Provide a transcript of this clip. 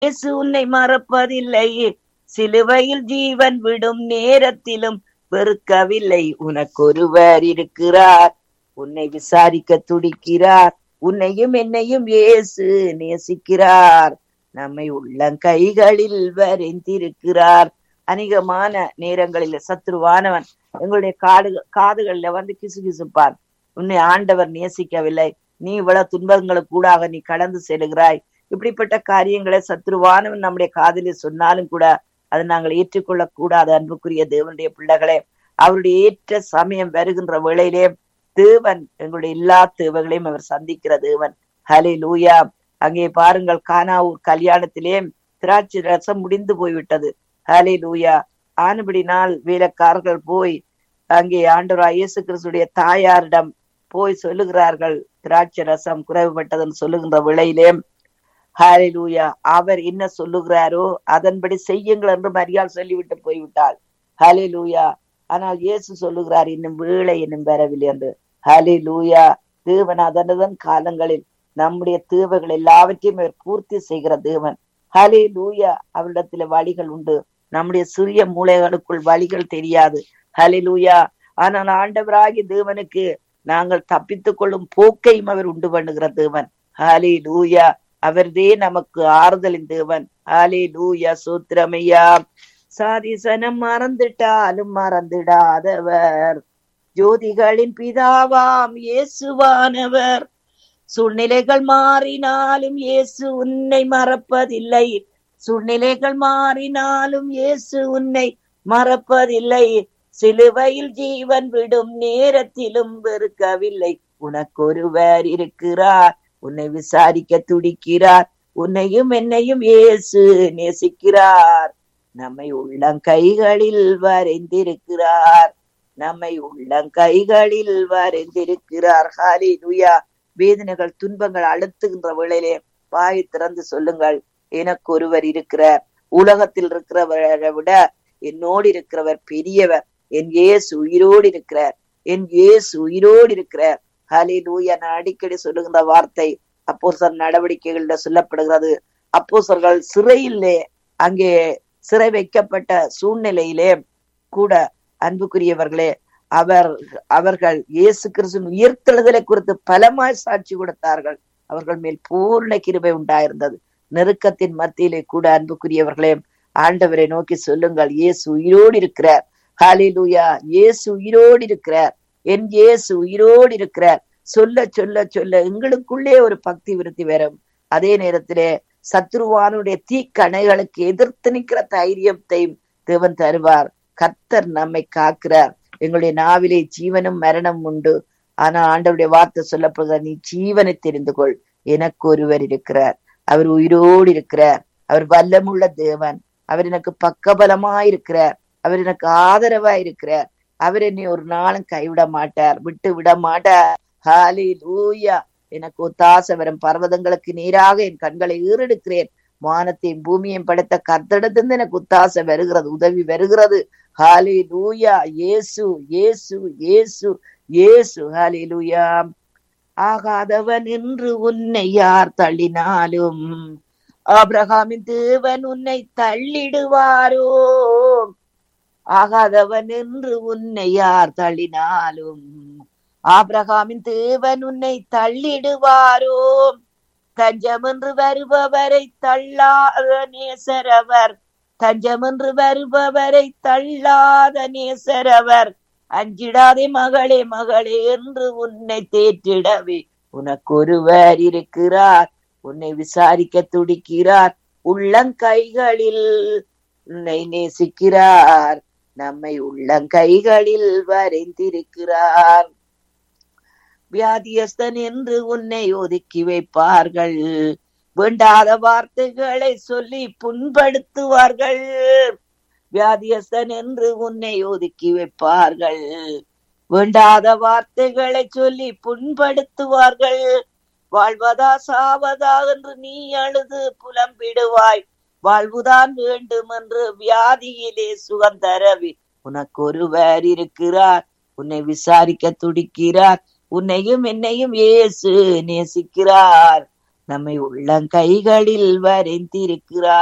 இயேசு உன்னை மறப்பதில்லை சிலுவையில் ஜீவன் விடும் நேரத்திலும் வெறுக்கவில்லை உனக்கொருவர் இருக்கிறார் உன்னை விசாரிக்க துடிக்கிறார் உன்னையும் என்னையும் இயேசு நேசிக்கிறார் நம்மை உள்ளங்கைகளில் வரைந்திருக்கிறார் அநேகமான நேரங்களில் சத்ருவானவன் எங்களுடைய காடு காதுகள்ல வந்து கிசுகிசுப்பான் உன்னை ஆண்டவர் நேசிக்கவில்லை நீ இவ்வளவு துன்பங்களுக்கு கூடாக நீ கடந்து செல்கிறாய் இப்படிப்பட்ட காரியங்களை சத்ருவானவன் நம்முடைய காதலில் சொன்னாலும் கூட அதை நாங்கள் ஏற்றுக்கொள்ள கூடாது அன்புக்குரிய தேவனுடைய பிள்ளைகளே அவருடைய ஏற்ற சமயம் வருகின்ற வேளையிலே தேவன் எங்களுடைய எல்லா தேவைகளையும் அவர் சந்திக்கிற தேவன் ஹலே லூயா அங்கே பாருங்கள் கானாவூர் கல்யாணத்திலே திராட்சை ரசம் முடிந்து போய்விட்டது ஹலே லூயா ஆனபடினால் வேலைக்காரர்கள் போய் அங்கே ஆண்டவராய் இயேசு கிறிஸ்துடைய தாயாரிடம் போய் சொல்லுகிறார்கள் திராட்சை ரசம் குறைவுபட்டதுன்னு சொல்லுகின்ற விலையிலே ஹாலிலூயா அவர் என்ன சொல்லுகிறாரோ அதன்படி செய்யுங்கள் என்று மரியாள் சொல்லிவிட்டு போய்விட்டாள் ஹலிலூயா ஆனால் இயேசு சொல்லுகிறார் இன்னும் வேலை இன்னும் வரவில்லை என்று ஹலிலூயா தேவன் அதனதன் காலங்களில் நம்முடைய தேவைகள் எல்லாவற்றையும் அவர் பூர்த்தி செய்கிற தேவன் ஹலே லூயா அவரிடத்துல வழிகள் உண்டு நம்முடைய சிறிய மூளைகளுக்குள் வழிகள் தெரியாது ஹலே லூயா ஆனால் ஆண்டவராகி தேவனுக்கு நாங்கள் தப்பித்துக் கொள்ளும் போக்கையும் அவர் உண்டு பண்ணுகிற தேவன் ஹலே லூயா அவர்தே நமக்கு ஆறுதலின் தேவன் ஹலே லூயா சூத்திரமையா சாதிசனம் மறந்துட்டாலும் மறந்துடாதவர் ஜோதிகளின் பிதாவாம் இயேசுவானவர் சூழ்நிலைகள் மாறினாலும் இயேசு உன்னை மறப்பதில்லை சூழ்நிலைகள் மாறினாலும் இயேசு உன்னை மறப்பதில்லை சிலுவையில் ஜீவன் விடும் நேரத்திலும் வெறுக்கவில்லை உனக்கொருவர் இருக்கிறார் உன்னை விசாரிக்க துடிக்கிறார் உன்னையும் என்னையும் இயேசு நேசிக்கிறார் நம்மை உள்ளங்கைகளில் வரைந்திருக்கிறார் நம்மை உள்ளங்கைகளில் வரைந்திருக்கிறார் ஹாலி லுயா வேதனைகள் துன்பங்கள் அழுத்துகின்ற வேளையிலே வாய் திறந்து சொல்லுங்கள் எனக்கு ஒருவர் இருக்கிறார் உலகத்தில் இருக்கிறவரை விட என்னோடு இருக்கிறவர் பெரியவர் என் இயேசு உயிரோடு இருக்கிறார் என் இயேசு உயிரோடு இருக்கிறார் ஹலி லூயா நான் அடிக்கடி சொல்லுகின்ற வார்த்தை அப்போசர் நடவடிக்கைகள்ல சொல்லப்படுகிறது அப்போசர்கள் சிறையிலே அங்கே சிறை வைக்கப்பட்ட சூழ்நிலையிலே கூட அன்புக்குரியவர்களே அவர் அவர்கள் இயேசு கிறிஸ்துவின் உயிர்த்தெழுதலை குறித்து பலமாய் சாட்சி கொடுத்தார்கள் அவர்கள் மேல் பூர்ண கிருபை உண்டாயிருந்தது நெருக்கத்தின் மத்தியிலே கூட அன்புக்குரியவர்களே ஆண்டவரை நோக்கி சொல்லுங்கள் இயேசு உயிரோடு இருக்கிறார் ஹாலிலூயா இயேசு உயிரோடு இருக்கிறார் என் இயேசு உயிரோடு இருக்கிறார் சொல்ல சொல்ல சொல்ல எங்களுக்குள்ளே ஒரு பக்தி விருத்தி வரும் அதே நேரத்திலே சத்ருவானுடைய தீக்கணைகளுக்கு எதிர்த்து நிற்கிற தைரியத்தையும் தேவன் தருவார் கர்த்தர் நம்மை காக்கிறார் எங்களுடைய நாவிலே ஜீவனும் மரணம் உண்டு ஆனா ஆண்டவருடைய வார்த்தை சொல்லப்படுகிற நீ ஜீவனை தெரிந்து கொள் எனக்கு ஒருவர் இருக்கிறார் அவர் உயிரோடு இருக்கிறார் அவர் வல்லமுள்ள தேவன் அவர் எனக்கு பக்கபலமா இருக்கிறார் அவர் எனக்கு ஆதரவா இருக்கிறார் அவர் என்னை ஒரு நாளும் கைவிட மாட்டார் விட்டு விட மாட்டார் ஹாலி லூயா எனக்கு ஒத்தாச வரும் பர்வதங்களுக்கு நீராக என் கண்களை ஈரெடுக்கிறேன் வானத்தையும் பூமியையும் படைத்த கர்த்தடத்திலிருந்து எனக்கு உத்தாசை வருகிறது உதவி வருகிறது ஹாலி லூயா ஏசு ஏசு ஏசு ஏசு ஹாலி லூயா ஆகாதவன் என்று உன்னை யார் தள்ளினாலும் ஆபிரகாமின் தேவன் உன்னை தள்ளிடுவாரோ ஆகாதவன் என்று உன்னை யார் தள்ளினாலும் ஆபிரகாமின் தேவன் உன்னை தள்ளிடுவாரோ தஞ்சமென்று வருபவரை தள்ளாத நேசரவர் தஞ்சமென்று வருபவரை தள்ளாத நேசரவர் அஞ்சிடாதே மகளே மகளே என்று உன்னை தேற்றிடவே உனக்கு ஒருவர் இருக்கிறார் உன்னை விசாரிக்க துடிக்கிறார் உள்ளங்கைகளில் உன்னை நேசிக்கிறார் நம்மை உள்ளங்கைகளில் வரைந்திருக்கிறார் வியாதியஸ்தன் என்று உன்னை ஒதுக்கி வைப்பார்கள் வேண்டாத வார்த்தைகளை சொல்லி புண்படுத்துவார்கள் வியாதியஸ்தன் என்று உன்னை ஒதுக்கி வைப்பார்கள் வேண்டாத வார்த்தைகளை சொல்லி புண்படுத்துவார்கள் வாழ்வதா சாவதா என்று நீ அழுது புலம்பிடுவாய் வாழ்வுதான் வேண்டும் என்று வியாதியிலே சுகம் தரவி உனக்கு ஒருவர் இருக்கிறார் உன்னை விசாரிக்க துடிக்கிறார் உன்னையும் என்னையும் இயேசு நேசிக்கிறார் நம்மை உள்ளங்கைகளில் வரைந்திருக்கிறார்